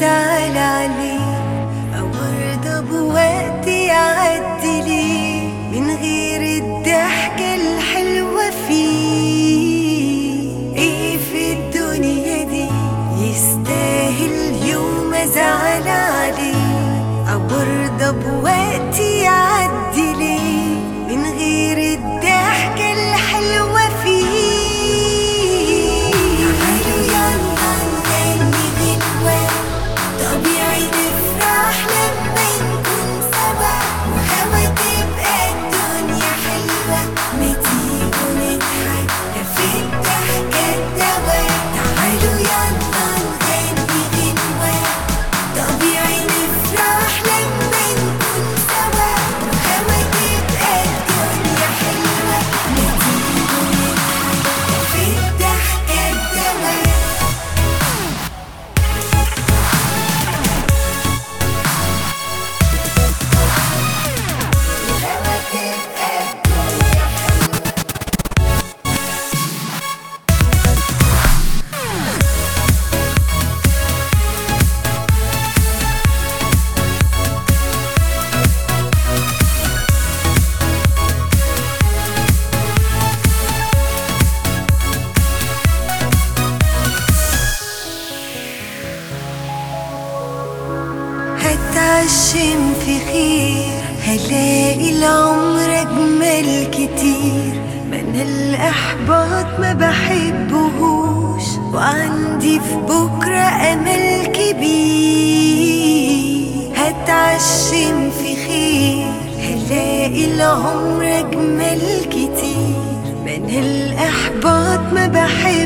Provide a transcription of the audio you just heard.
زعل عليه أو أرضى بوقت يعدي ليه من غير الضحكة الحلوة فيه إيه في الدنيا دي يستاهل يوم أزعل عليه أو أرضى بوقت يعدي ليه من غير الضحكة الحلوة فيه تعالوا يلا نغني غنوة طبيعي نفرح لما نكون سوا وهوا تبقى الدنيا حلوة ما تيجوا نضحك ده في الضحكة الدواء تعالوا يلا نغني غنوة طبيعي نفرح لما نكون سوا وهوا تبقى الدنيا حلوة ما تيجوا نضحك ده في الضحكة الدواء وهوا تبقى الدنيا حلوة هتعشم في خير هلاقي العمر أجمل كتير من الإحباط ما بحبهوش وعندي في بكرة أمل كبير هتعشم في خير هلاقي العمر أجمل كتير من الإحباط ما بحبهوش